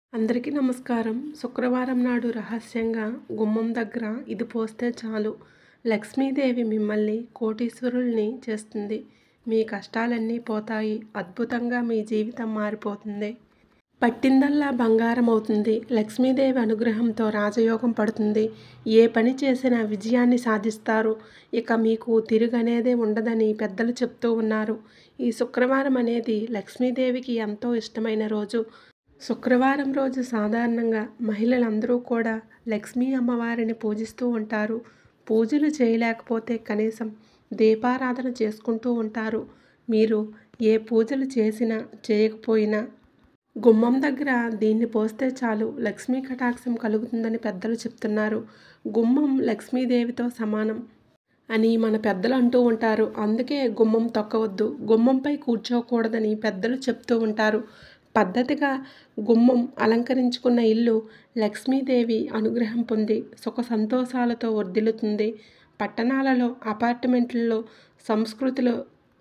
అందరికీ నమస్కారం శుక్రవారం నాడు రహస్యంగా గుమ్మం దగ్గర ఇది పోస్తే చాలు లక్ష్మీదేవి మిమ్మల్ని కోటీశ్వరుల్ని చేస్తుంది మీ కష్టాలన్నీ పోతాయి అద్భుతంగా మీ జీవితం మారిపోతుంది పట్టిందల్లా బంగారం అవుతుంది లక్ష్మీదేవి అనుగ్రహంతో రాజయోగం పడుతుంది ఏ పని చేసినా విజయాన్ని సాధిస్తారు ఇక మీకు తిరుగనేదే ఉండదని పెద్దలు చెప్తూ ఉన్నారు ఈ శుక్రవారం అనేది లక్ష్మీదేవికి ఎంతో ఇష్టమైన రోజు శుక్రవారం రోజు సాధారణంగా మహిళలందరూ కూడా లక్ష్మీ అమ్మవారిని పూజిస్తూ ఉంటారు పూజలు చేయలేకపోతే కనీసం దీపారాధన చేసుకుంటూ ఉంటారు మీరు ఏ పూజలు చేసినా చేయకపోయినా గుమ్మం దగ్గర దీన్ని పోస్తే చాలు లక్ష్మీ కటాక్షం కలుగుతుందని పెద్దలు చెప్తున్నారు గుమ్మం లక్ష్మీదేవితో సమానం అని మన పెద్దలు అంటూ ఉంటారు అందుకే గుమ్మం తొక్కవద్దు గుమ్మంపై కూర్చోకూడదని పెద్దలు చెప్తూ ఉంటారు పద్ధతిగా గుమ్మం అలంకరించుకున్న ఇల్లు లక్ష్మీదేవి అనుగ్రహం పొంది సుఖ సంతోషాలతో వర్ధిల్లుతుంది పట్టణాలలో అపార్ట్మెంట్లలో సంస్కృతిలో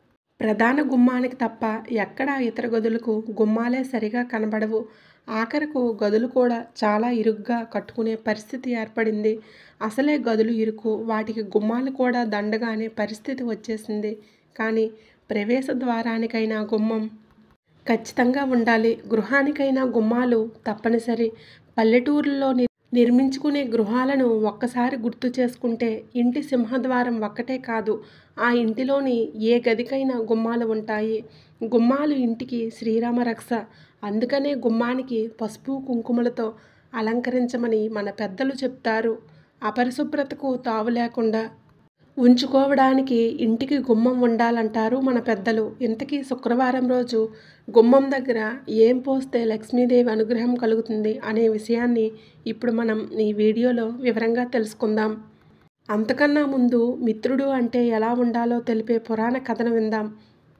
ప్రధాన గుమ్మానికి తప్ప ఎక్కడా ఇతర గదులకు గుమ్మాలే సరిగా కనబడవు ఆఖరకు గదులు కూడా చాలా ఇరుగ్గా కట్టుకునే పరిస్థితి ఏర్పడింది అసలే గదులు ఇరుకు వాటికి గుమ్మాలు కూడా దండగా అనే పరిస్థితి వచ్చేసింది కానీ ప్రవేశ ద్వారానికైనా గుమ్మం ఖచ్చితంగా ఉండాలి గృహానికైనా గుమ్మాలు తప్పనిసరి పల్లెటూరులో నిర్మించుకునే గృహాలను ఒక్కసారి గుర్తు చేసుకుంటే ఇంటి సింహద్వారం ఒక్కటే కాదు ఆ ఇంటిలోని ఏ గదికైనా గుమ్మాలు ఉంటాయి గుమ్మాలు ఇంటికి శ్రీరామ రక్ష అందుకనే గుమ్మానికి పసుపు కుంకుమలతో అలంకరించమని మన పెద్దలు చెప్తారు అపరిశుభ్రతకు తావు లేకుండా ఉంచుకోవడానికి ఇంటికి గుమ్మం ఉండాలంటారు మన పెద్దలు ఇంతకీ శుక్రవారం రోజు గుమ్మం దగ్గర ఏం పోస్తే లక్ష్మీదేవి అనుగ్రహం కలుగుతుంది అనే విషయాన్ని ఇప్పుడు మనం ఈ వీడియోలో వివరంగా తెలుసుకుందాం అంతకన్నా ముందు మిత్రుడు అంటే ఎలా ఉండాలో తెలిపే పురాణ కథను విందాం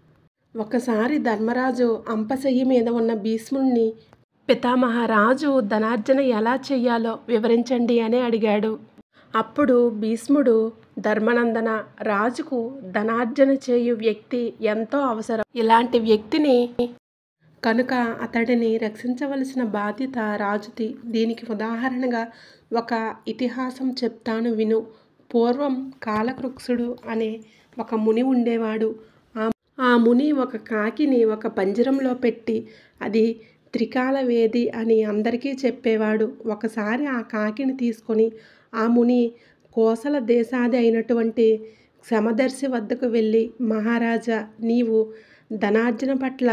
ఒకసారి ధర్మరాజు అంపశయ్యి మీద ఉన్న భీష్ముణ్ణి పితామహారాజు ధనార్జన ఎలా చెయ్యాలో వివరించండి అని అడిగాడు అప్పుడు భీష్ముడు ధర్మనందన రాజుకు ధనార్జన చేయు వ్యక్తి ఎంతో అవసరం ఇలాంటి వ్యక్తిని కనుక అతడిని రక్షించవలసిన బాధ్యత రాజుది దీనికి ఉదాహరణగా ఒక ఇతిహాసం చెప్తాను విను పూర్వం కాలకృక్షుడు అనే ఒక ముని ఉండేవాడు ఆ ముని ఒక కాకిని ఒక పంజరంలో పెట్టి అది త్రికాల వేది అని అందరికీ చెప్పేవాడు ఒకసారి ఆ కాకిని తీసుకొని ఆ ముని కోసల దేశాది అయినటువంటి సమదర్శి వద్దకు వెళ్ళి మహారాజా నీవు ధనార్జన పట్ల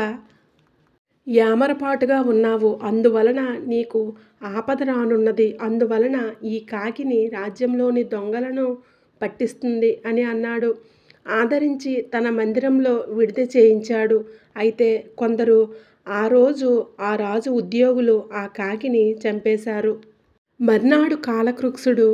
యామరపాటుగా ఉన్నావు అందువలన నీకు ఆపద రానున్నది అందువలన ఈ కాకిని రాజ్యంలోని దొంగలను పట్టిస్తుంది అని అన్నాడు ఆదరించి తన మందిరంలో విడిది చేయించాడు అయితే కొందరు ఆ రోజు ఆ రాజు ఉద్యోగులు ఆ కాకిని చంపేశారు మర్నాడు కాలకృక్షుడు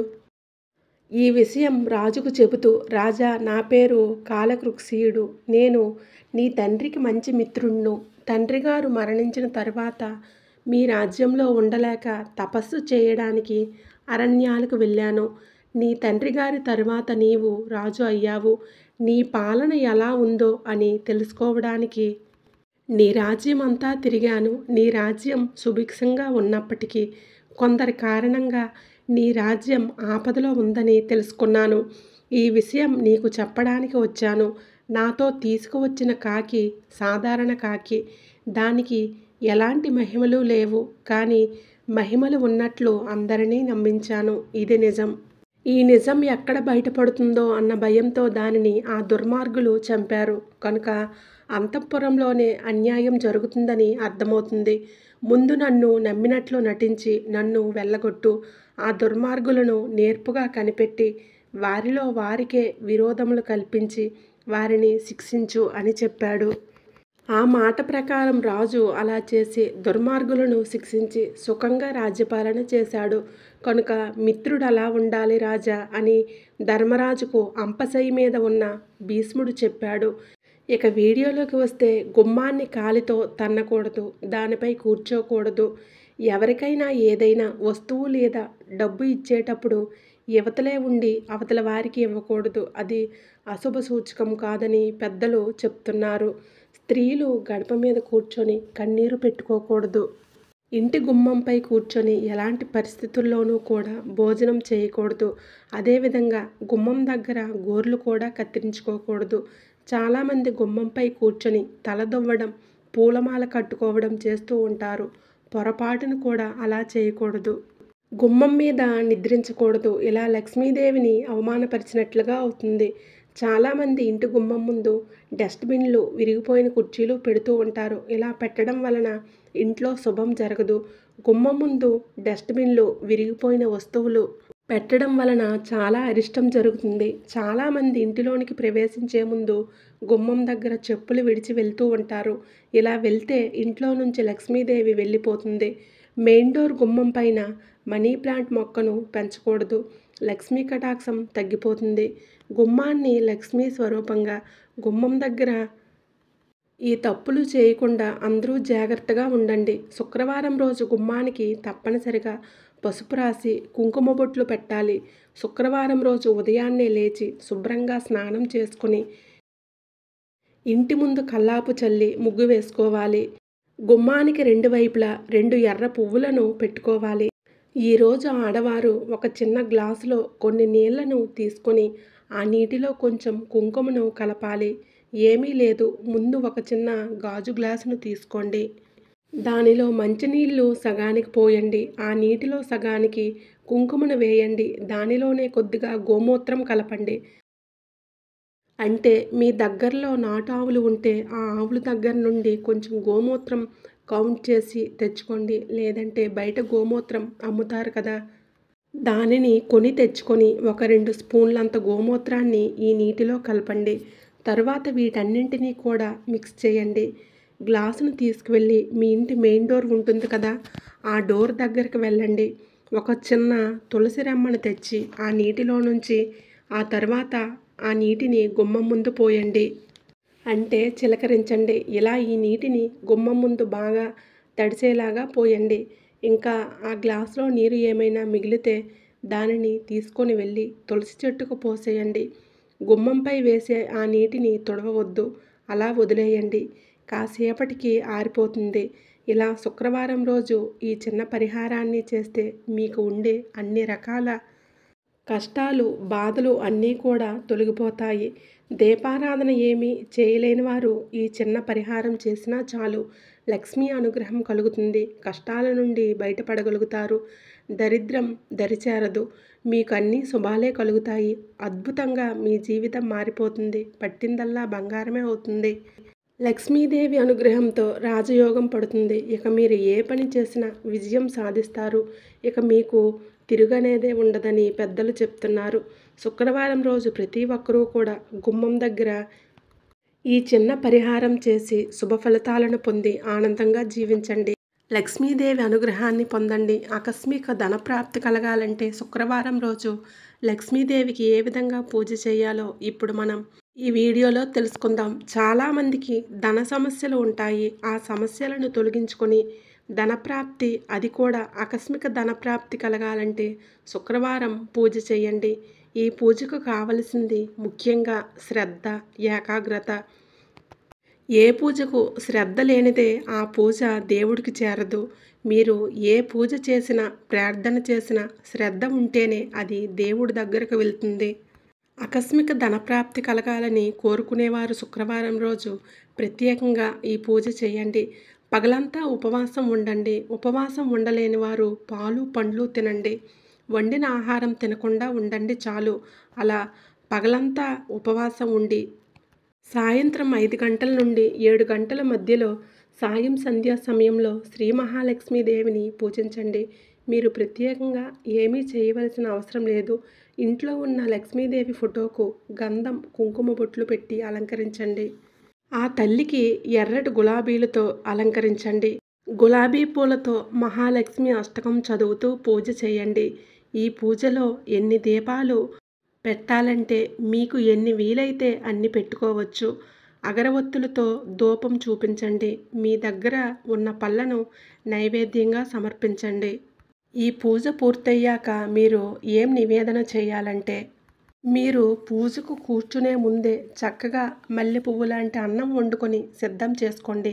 ఈ విషయం రాజుకు చెబుతూ రాజా నా పేరు కాలకృక్షీయుడు నేను నీ తండ్రికి మంచి మిత్రుణ్ణు తండ్రి గారు మరణించిన తర్వాత మీ రాజ్యంలో ఉండలేక తపస్సు చేయడానికి అరణ్యాలకు వెళ్ళాను నీ తండ్రి గారి తర్వాత నీవు రాజు అయ్యావు నీ పాలన ఎలా ఉందో అని తెలుసుకోవడానికి నీ రాజ్యం అంతా తిరిగాను నీ రాజ్యం సుభిక్షంగా ఉన్నప్పటికీ కొందరి కారణంగా నీ రాజ్యం ఆపదలో ఉందని తెలుసుకున్నాను ఈ విషయం నీకు చెప్పడానికి వచ్చాను నాతో తీసుకువచ్చిన కాకి సాధారణ కాకి దానికి ఎలాంటి మహిమలు లేవు కానీ మహిమలు ఉన్నట్లు అందరినీ నమ్మించాను ఇది నిజం ఈ నిజం ఎక్కడ బయటపడుతుందో అన్న భయంతో దానిని ఆ దుర్మార్గులు చంపారు కనుక అంతఃపురంలోనే అన్యాయం జరుగుతుందని అర్థమవుతుంది ముందు నన్ను నమ్మినట్లు నటించి నన్ను వెళ్ళగొట్టు ఆ దుర్మార్గులను నేర్పుగా కనిపెట్టి వారిలో వారికే విరోధములు కల్పించి వారిని శిక్షించు అని చెప్పాడు ఆ మాట ప్రకారం రాజు అలా చేసి దుర్మార్గులను శిక్షించి సుఖంగా రాజ్యపాలన చేశాడు కనుక మిత్రుడు అలా ఉండాలి రాజా అని ధర్మరాజుకు అంపశయ్య మీద ఉన్న భీష్ముడు చెప్పాడు ఇక వీడియోలోకి వస్తే గుమ్మాన్ని కాలితో తన్నకూడదు దానిపై కూర్చోకూడదు ఎవరికైనా ఏదైనా వస్తువు లేదా డబ్బు ఇచ్చేటప్పుడు యువతలే ఉండి అవతల వారికి ఇవ్వకూడదు అది అశుభ సూచకం కాదని పెద్దలు చెప్తున్నారు స్త్రీలు గడప మీద కూర్చొని కన్నీరు పెట్టుకోకూడదు ఇంటి గుమ్మంపై కూర్చొని ఎలాంటి పరిస్థితుల్లోనూ కూడా భోజనం చేయకూడదు అదేవిధంగా గుమ్మం దగ్గర గోర్లు కూడా కత్తిరించుకోకూడదు చాలామంది గుమ్మంపై కూర్చొని తల దువ్వడం పూలమాల కట్టుకోవడం చేస్తూ ఉంటారు పొరపాటును కూడా అలా చేయకూడదు గుమ్మం మీద నిద్రించకూడదు ఇలా లక్ష్మీదేవిని అవమానపరిచినట్లుగా అవుతుంది చాలామంది ఇంటి గుమ్మం ముందు డస్ట్బిన్లు విరిగిపోయిన కుర్చీలు పెడుతూ ఉంటారు ఇలా పెట్టడం వలన ఇంట్లో శుభం జరగదు గుమ్మం ముందు డస్ట్బిన్లు విరిగిపోయిన వస్తువులు పెట్టడం వలన చాలా అరిష్టం జరుగుతుంది చాలామంది ఇంటిలోనికి ప్రవేశించే ముందు గుమ్మం దగ్గర చెప్పులు విడిచి వెళ్తూ ఉంటారు ఇలా వెళ్తే ఇంట్లో నుంచి లక్ష్మీదేవి వెళ్ళిపోతుంది మెయిన్ డోర్ గుమ్మం పైన మనీ ప్లాంట్ మొక్కను పెంచకూడదు లక్ష్మీ కటాక్షం తగ్గిపోతుంది గుమ్మాన్ని లక్ష్మీ స్వరూపంగా గుమ్మం దగ్గర ఈ తప్పులు చేయకుండా అందరూ జాగ్రత్తగా ఉండండి శుక్రవారం రోజు గుమ్మానికి తప్పనిసరిగా పసుపు రాసి కుంకుమ బొట్లు పెట్టాలి శుక్రవారం రోజు ఉదయాన్నే లేచి శుభ్రంగా స్నానం చేసుకుని ఇంటి ముందు కల్లాపు చల్లి ముగ్గు వేసుకోవాలి గుమ్మానికి రెండు వైపులా రెండు ఎర్ర పువ్వులను పెట్టుకోవాలి ఈరోజు ఆడవారు ఒక చిన్న గ్లాసులో కొన్ని నీళ్లను తీసుకొని ఆ నీటిలో కొంచెం కుంకుమను కలపాలి ఏమీ లేదు ముందు ఒక చిన్న గాజు గ్లాసును తీసుకోండి దానిలో మంచినీళ్ళు సగానికి పోయండి ఆ నీటిలో సగానికి కుంకుమను వేయండి దానిలోనే కొద్దిగా గోమూత్రం కలపండి అంటే మీ దగ్గరలో నాటు ఆవులు ఉంటే ఆ ఆవుల దగ్గర నుండి కొంచెం గోమూత్రం కౌంట్ చేసి తెచ్చుకోండి లేదంటే బయట గోమూత్రం అమ్ముతారు కదా దానిని కొని తెచ్చుకొని ఒక రెండు స్పూన్లంత గోమూత్రాన్ని ఈ నీటిలో కలపండి తర్వాత వీటన్నింటినీ కూడా మిక్స్ చేయండి గ్లాసును తీసుకువెళ్ళి మీ ఇంటి మెయిన్ డోర్ ఉంటుంది కదా ఆ డోర్ దగ్గరికి వెళ్ళండి ఒక చిన్న తులసి రెమ్మను తెచ్చి ఆ నీటిలో నుంచి ఆ తర్వాత ఆ నీటిని గుమ్మం ముందు పోయండి అంటే చిలకరించండి ఇలా ఈ నీటిని గుమ్మం ముందు బాగా తడిసేలాగా పోయండి ఇంకా ఆ గ్లాసులో నీరు ఏమైనా మిగిలితే దానిని తీసుకొని వెళ్ళి తులసి చెట్టుకు పోసేయండి గుమ్మంపై వేసే ఆ నీటిని తుడవవద్దు అలా వదిలేయండి కాసేపటికి ఆరిపోతుంది ఇలా శుక్రవారం రోజు ఈ చిన్న పరిహారాన్ని చేస్తే మీకు ఉండే అన్ని రకాల కష్టాలు బాధలు అన్నీ కూడా తొలగిపోతాయి దీపారాధన ఏమీ చేయలేని వారు ఈ చిన్న పరిహారం చేసినా చాలు లక్ష్మీ అనుగ్రహం కలుగుతుంది కష్టాల నుండి బయటపడగలుగుతారు దరిద్రం దరిచేరదు మీకు అన్ని శుభాలే కలుగుతాయి అద్భుతంగా మీ జీవితం మారిపోతుంది పట్టిందల్లా బంగారమే అవుతుంది లక్ష్మీదేవి అనుగ్రహంతో రాజయోగం పడుతుంది ఇక మీరు ఏ పని చేసినా విజయం సాధిస్తారు ఇక మీకు తిరుగనేదే ఉండదని పెద్దలు చెప్తున్నారు శుక్రవారం రోజు ప్రతి ఒక్కరూ కూడా గుమ్మం దగ్గర ఈ చిన్న పరిహారం చేసి శుభ ఫలితాలను పొంది ఆనందంగా జీవించండి లక్ష్మీదేవి అనుగ్రహాన్ని పొందండి ఆకస్మిక ధనప్రాప్తి కలగాలంటే శుక్రవారం రోజు లక్ష్మీదేవికి ఏ విధంగా పూజ చేయాలో ఇప్పుడు మనం ఈ వీడియోలో తెలుసుకుందాం చాలామందికి ధన సమస్యలు ఉంటాయి ఆ సమస్యలను తొలగించుకొని ధనప్రాప్తి అది కూడా ఆకస్మిక ధనప్రాప్తి కలగాలంటే శుక్రవారం పూజ చేయండి ఈ పూజకు కావలసింది ముఖ్యంగా శ్రద్ధ ఏకాగ్రత ఏ పూజకు శ్రద్ధ లేనిదే ఆ పూజ దేవుడికి చేరదు మీరు ఏ పూజ చేసినా ప్రార్థన చేసినా శ్రద్ధ ఉంటేనే అది దేవుడి దగ్గరకు వెళ్తుంది ఆకస్మిక ధనప్రాప్తి కలగాలని కోరుకునేవారు శుక్రవారం రోజు ప్రత్యేకంగా ఈ పూజ చేయండి పగలంతా ఉపవాసం ఉండండి ఉపవాసం ఉండలేని వారు పాలు పండ్లు తినండి వండిన ఆహారం తినకుండా ఉండండి చాలు అలా పగలంతా ఉపవాసం ఉండి సాయంత్రం ఐదు గంటల నుండి ఏడు గంటల మధ్యలో సాయం సంధ్యా సమయంలో శ్రీ మహాలక్ష్మీదేవిని పూజించండి మీరు ప్రత్యేకంగా ఏమీ చేయవలసిన అవసరం లేదు ఇంట్లో ఉన్న లక్ష్మీదేవి ఫోటోకు గంధం కుంకుమ బొట్లు పెట్టి అలంకరించండి ఆ తల్లికి ఎర్రటి గులాబీలతో అలంకరించండి గులాబీ పూలతో మహాలక్ష్మి అష్టకం చదువుతూ పూజ చేయండి ఈ పూజలో ఎన్ని దీపాలు పెట్టాలంటే మీకు ఎన్ని వీలైతే అన్ని పెట్టుకోవచ్చు అగరవత్తులతో ధూపం చూపించండి మీ దగ్గర ఉన్న పళ్ళను నైవేద్యంగా సమర్పించండి ఈ పూజ పూర్తయ్యాక మీరు ఏం నివేదన చేయాలంటే మీరు పూజకు కూర్చునే ముందే చక్కగా మల్లె పువ్వు లాంటి అన్నం వండుకొని సిద్ధం చేసుకోండి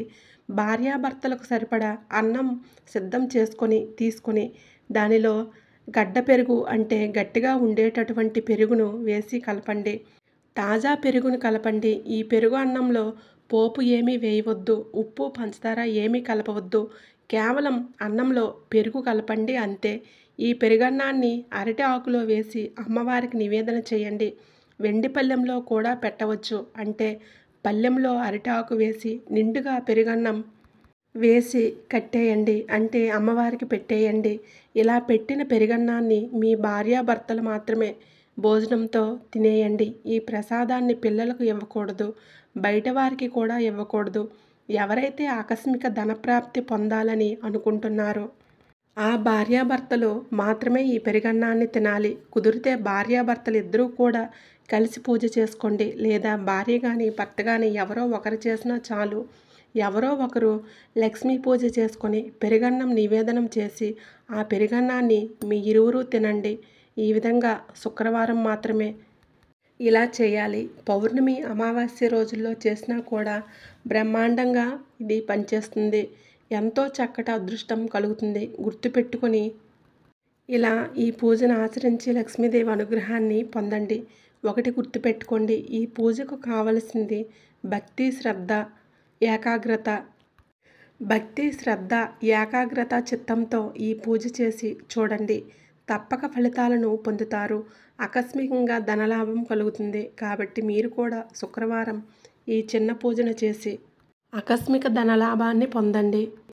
భార్యాభర్తలకు సరిపడా అన్నం సిద్ధం చేసుకొని తీసుకొని దానిలో గడ్డ పెరుగు అంటే గట్టిగా ఉండేటటువంటి పెరుగును వేసి కలపండి తాజా పెరుగును కలపండి ఈ పెరుగు అన్నంలో పోపు ఏమీ వేయవద్దు ఉప్పు పంచదార ఏమీ కలపవద్దు కేవలం అన్నంలో పెరుగు కలపండి అంతే ఈ పెరుగన్నాన్ని అరటి ఆకులో వేసి అమ్మవారికి నివేదన చేయండి వెండి పళ్ళెంలో కూడా పెట్టవచ్చు అంటే పళ్ళెంలో అరటి ఆకు వేసి నిండుగా పెరుగన్నం వేసి కట్టేయండి అంటే అమ్మవారికి పెట్టేయండి ఇలా పెట్టిన పెరుగన్నాన్ని మీ భార్యాభర్తలు మాత్రమే భోజనంతో తినేయండి ఈ ప్రసాదాన్ని పిల్లలకు ఇవ్వకూడదు బయట వారికి కూడా ఇవ్వకూడదు ఎవరైతే ఆకస్మిక ధనప్రాప్తి పొందాలని అనుకుంటున్నారో ఆ భార్యాభర్తలు మాత్రమే ఈ పెరుగన్నాన్ని తినాలి కుదిరితే భార్యాభర్తలు ఇద్దరూ కూడా కలిసి పూజ చేసుకోండి లేదా భార్య కానీ భర్త కానీ ఎవరో ఒకరు చేసినా చాలు ఎవరో ఒకరు లక్ష్మీ పూజ చేసుకొని పెరుగన్నం నివేదనం చేసి ఆ పెరుగన్నాన్ని మీ ఇరువురు తినండి ఈ విధంగా శుక్రవారం మాత్రమే ఇలా చేయాలి పౌర్ణమి అమావాస్య రోజుల్లో చేసినా కూడా బ్రహ్మాండంగా ఇది పనిచేస్తుంది ఎంతో చక్కటి అదృష్టం కలుగుతుంది గుర్తుపెట్టుకొని ఇలా ఈ పూజను ఆచరించి లక్ష్మీదేవి అనుగ్రహాన్ని పొందండి ఒకటి గుర్తుపెట్టుకోండి ఈ పూజకు కావలసింది భక్తి శ్రద్ధ ఏకాగ్రత భక్తి శ్రద్ధ ఏకాగ్రత చిత్తంతో ఈ పూజ చేసి చూడండి తప్పక ఫలితాలను పొందుతారు ఆకస్మికంగా ధనలాభం కలుగుతుంది కాబట్టి మీరు కూడా శుక్రవారం ఈ చిన్న పూజను చేసి ఆకస్మిక ధనలాభాన్ని పొందండి